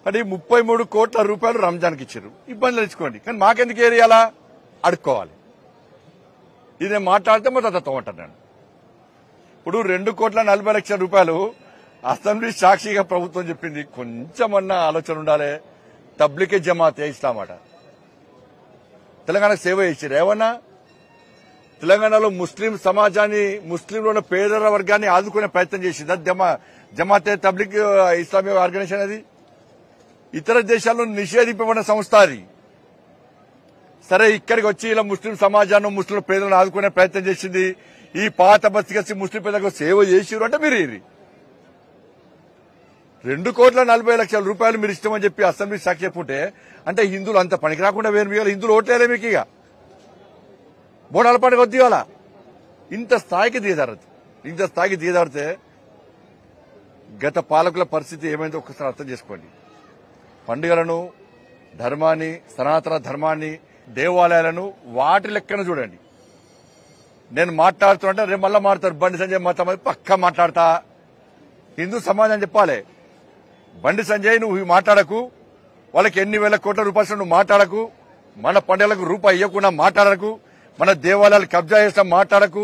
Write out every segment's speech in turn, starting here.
అంటే ఈ ముప్పై మూడు కోట్ల రూపాయలు రంజాన్కి ఇచ్చారు ఇబ్బందులు తెచ్చుకోండి కానీ మాకెందుకు ఏరియాలా అడుక్కోవాలి ఇది నేను మాట్లాడితే మొత్తం తత్వం నేను ఇప్పుడు రెండు కోట్ల నలభై లక్షల రూపాయలు అసెంబ్లీ సాక్షిగా ప్రభుత్వం చెప్పింది కొంచెమన్నా ఆలోచన ఉండాలి తబ్లికే జమాత్ ఇస్తామాట తెలంగాణకు సేవ చేసారు ఏమన్నా తెలంగాణలో ముస్లిం సమాజాన్ని ముస్లింలో ఉన్న పేదల వర్గాన్ని ఆదుకునే ప్రయత్నం చేసింది అది జమా జమాతే తబ్లిక్ ఇస్లామీ ఆర్గనైజేషన్ అది ఇతర దేశాల్లో నిషేధింపబడిన సంస్థ అది సరే ఇక్కడికి వచ్చి ఇలా ముస్లిం సమాజాన్ని ముస్లిం పేదలను ఆదుకునే ప్రయత్నం చేసింది ఈ పాత బతికేసి ముస్లిం పేదలకు సేవ చేసిరు అంటే మీరు ఇది రెండు కోట్ల నలభై లక్షల రూపాయలు మీరు ఇష్టమని చెప్పి అసెంబ్లీ సాక్షి చెప్పుంటే అంటే హిందువులు అంత పనికి రాకుండా వేరు మీ హిందువులు ఓట్లేలే మీకు ఇక బోనాల పండుగ వద్దు ఇవాళ ఇంత స్థాయికి దిగజారదు ఇంత స్థాయికి దిగజారితే గత పాలకుల పరిస్థితి ఏమైందో ఒక్కసారి అర్థం చేసుకోండి పండుగలను ధర్మాన్ని సనాతన ధర్మాన్ని దేవాలయాలను వాటి లెక్కన చూడండి నేను మాట్లాడుతుంటే రేపు మళ్ళా మాట్లాడతారు బండి సంజయ్ మతం అది పక్కా మాట్లాడతా హిందూ సమాజం చెప్పాలి బండి సంజయ్ నువ్వు ఇవి మాట్లాడకు వాళ్ళకి ఎన్ని వేల కోట్ల రూపాయలు నువ్వు మాట్లాడకు మన పండుగలకు రూపాయి ఇవ్వకుండా మాట్లాడకు మన దేవాలయాలు కబ్జా చేసిన మాట్లాడకు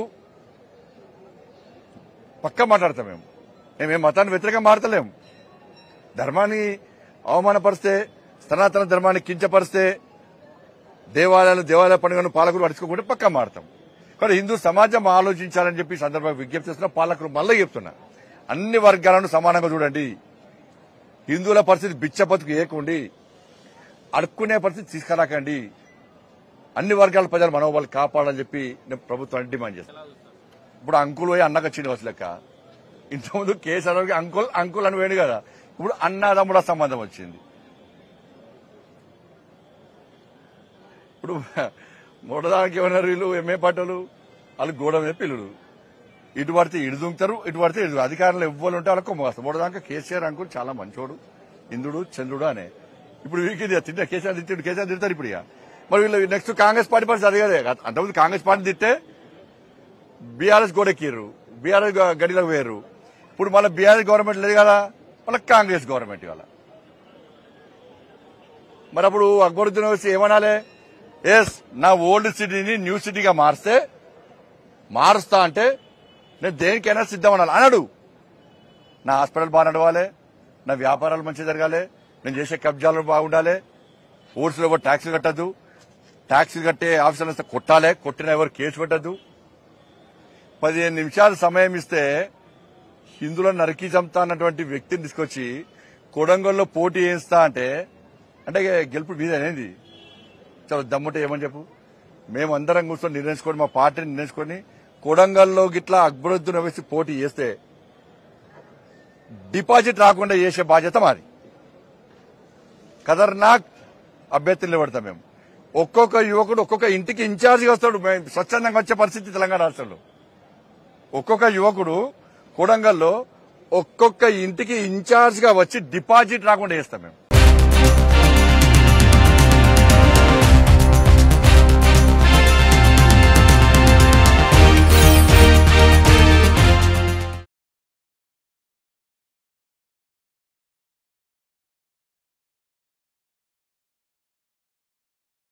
పక్కా మాట్లాడతాం మేము మేమేం మతాన్ని వ్యతిరేకంగా మాట్లాడలేము ధర్మాన్ని అవమానపరిస్తే సనాతన ధర్మాన్ని కించపరిస్తే దేవాలయాలు దేవాలయ పండుగను పాలకులు అడుచుకోకుండా పక్కా మారుతాం కానీ హిందూ సమాజం ఆలోచించాలని చెప్పి ఈ సందర్భంగా విజ్ఞప్తి చేస్తున్న పాలకులు మళ్ళీ చెప్తున్నా అన్ని వర్గాలను సమానంగా చూడండి హిందువుల పరిస్థితి బిచ్చ బతుకు ఏకుండి అడుక్కునే పరిస్థితి తీసుకురాకండి అన్ని వర్గాల ప్రజలు మనోబలు కాపాడాలని చెప్పి నేను ప్రభుత్వాన్ని డిమాండ్ చేస్తాను ఇప్పుడు అంకుల్ పోయి అన్నకు వచ్చింది వచ్చి లెక్క ఇంతకుముందు కేసీఆర్కి అంకుల్ అంకుల్ అని వేడు కదా ఇప్పుడు అన్నదమ్ముడ సంబంధం వచ్చింది ఇప్పుడు మూడదానికి ఏమన్నారు వీళ్ళు ఎంఏ పాటలు వాళ్ళు గోడ మీద పిల్లుడు ఇటు పడితే ఇటు దుంకుతారు ఇటు పడితే ఇటు అధికారంలో ఇవ్వాలి ఉంటే వాళ్ళకి కొమ్మగాస్తారు మూడదాకా కేసీఆర్ అంకుల్ చాలా మంచోడు ఇంద్రుడు చంద్రుడు అనే ఇప్పుడు వీరికి ఇది తింటే కేసీఆర్ తిట్టాడు కేసీఆర్ తిడతారు ఇప్పుడు ఇక మరి వీళ్ళు నెక్స్ట్ కాంగ్రెస్ పార్టీ పరిస్థితి అది కదే అంతకుముందు కాంగ్రెస్ పార్టీ తిట్టే బీఆర్ఎస్ గోడెక్కిర్రు బీఆర్ఎస్ గడిలోకి వేరు ఇప్పుడు మళ్ళీ బీఆర్ఎస్ గవర్నమెంట్ లేదు కదా మళ్ళీ కాంగ్రెస్ గవర్నమెంట్ ఇవాళ మరి అప్పుడు అక్బరుద్దీన్ వచ్చి ఏమనాలి ఎస్ నా ఓల్డ్ సిటీని న్యూ సిటీగా మారిస్తే మారుస్తా అంటే నేను దేనికైనా సిద్ధం అనాలి అన్నాడు నా హాస్పిటల్ బాగా నడవాలి నా వ్యాపారాలు మంచిగా జరగాలి నేను చేసే కబ్జాలు బాగుండాలి ఓట్స్లో ఎవరు ట్యాక్సీలు కట్టద్దు ట్యాక్సీలు కట్టే ఆఫీసర్లు వస్తే కొట్టాలి కొట్టిన ఎవరు కేసు పెట్టద్దు పదిహేను నిమిషాలు సమయం ఇస్తే హిందువులను నరికి చంపుతా అన్నటువంటి వ్యక్తిని తీసుకొచ్చి కొడంగల్లో పోటీ చేస్తా అంటే అంటే గెలుపు మీద అనేది చాలా దమ్ముంటే ఏమని చెప్పు మేమందరం కూర్చొని నిర్ణయించుకొని మా పార్టీని నిర్ణయించుకొని కొడంగల్లో గిట్లా అక్బరుద్దీన్ వేసి పోటీ చేస్తే డిపాజిట్ రాకుండా చేసే బాధ్యత మాది ఖతర్నాక్ అభ్యర్థులు నిలబడతాం మేము ఒక్కొక్క యువకుడు ఒక్కొక్క ఇంటికి ఇన్ఛార్జిగా వస్తాడు మేము స్వచ్ఛందంగా వచ్చే పరిస్థితి తెలంగాణ రాష్ట్రంలో ఒక్కొక్క యువకుడు కొడంగల్లో ఒక్కొక్క ఇంటికి ఇన్ఛార్జ్ గా వచ్చి డిపాజిట్ రాకుండా చేస్తాం మేము